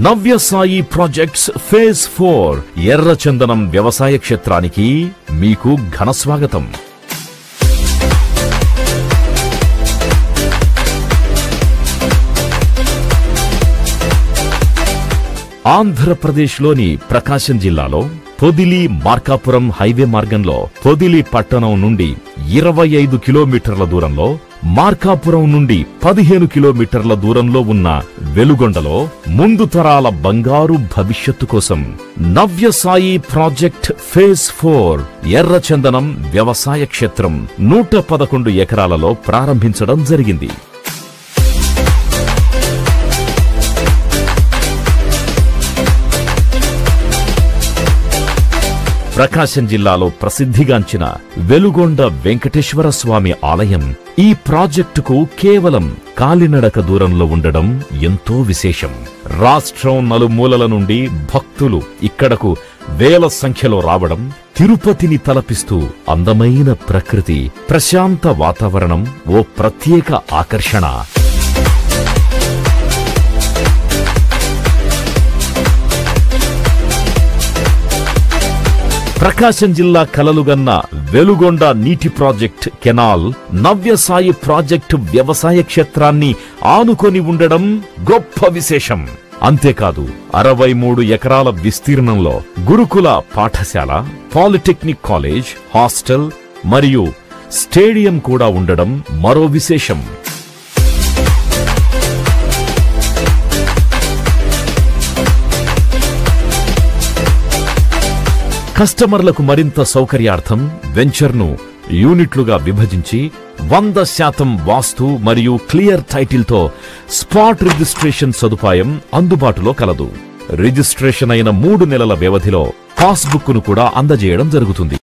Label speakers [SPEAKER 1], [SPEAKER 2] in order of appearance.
[SPEAKER 1] నవ్య Sai projects phase four ఎర్రచందనం వ్యవసాయ క్షేత్రానికి మీకు ఘన స్వాగతం ఆంధ్రప్రదేశ్లోని ప్రకాశం జిల్లాలో పొదిలి మార్కాపురం హైవే మార్గంలో పొదిలి పట్టణం నుండి ఇరవై ఐదు కిలోమీటర్ల దూరంలో మార్కాపురం నుండి పదిహేను కిలోమీటర్ల దూరంలో ఉన్న వెలుగొండలో ముందు తరాల బంగారు భవిష్యత్తు కోసం Navya Sai project phase four ఎర్రచందనం వ్యవసాయ క్షేత్రం నూట పదకొండు ఎకరాలలో ప్రారంభించడం జరిగింది ప్రకాశం జిల్లాలో ప్రసిద్ధిగాంచిన వెలుగొండ వెంకటేశ్వర స్వామి ఆలయం ఈ ప్రాజెక్టుకు కేవలం కాలినడక దూరంలో ఉండడం ఎంతో విశేషం రాష్ట్రం నలుమూలల నుండి భక్తులు ఇక్కడకు వేల సంఖ్యలో రావడం తిరుపతిని తలపిస్తూ అందమైన ప్రకృతి ప్రశాంత వాతావరణం ఓ ప్రత్యేక ఆకర్షణ ప్రకాశం జిల్లా కలలుగన్న వెలుగొండ నీటి project canal Navya Sai project వ్యవసాయ క్షేత్రాన్ని ఆనుకొని ఉండడం గొప్ప విశేషం అంతేకాదు అరవై మూడు ఎకరాల విస్తీర్ణంలో గురుకుల పాఠశాల పాలిటెక్నిక్ కాలేజ్ హాస్టల్ మరియు స్టేడియం కూడా ఉండడం మరో విశేషం కస్టమర్లకు మరింత సౌకర్యార్థం వెంచర్ను యూనిట్లుగా విభజించి వంద శాతం వాస్తు మరియు క్లియర్ టైటిల్తో స్పాట్ రిజిస్ట్రేషన్ సదుపాయం అందుబాటులో కలదు రిజిస్ట్రేషన్ అయిన మూడు నెలల వ్యవధిలో పాస్బుక్ ను కూడా అందజేయడం జరుగుతుంది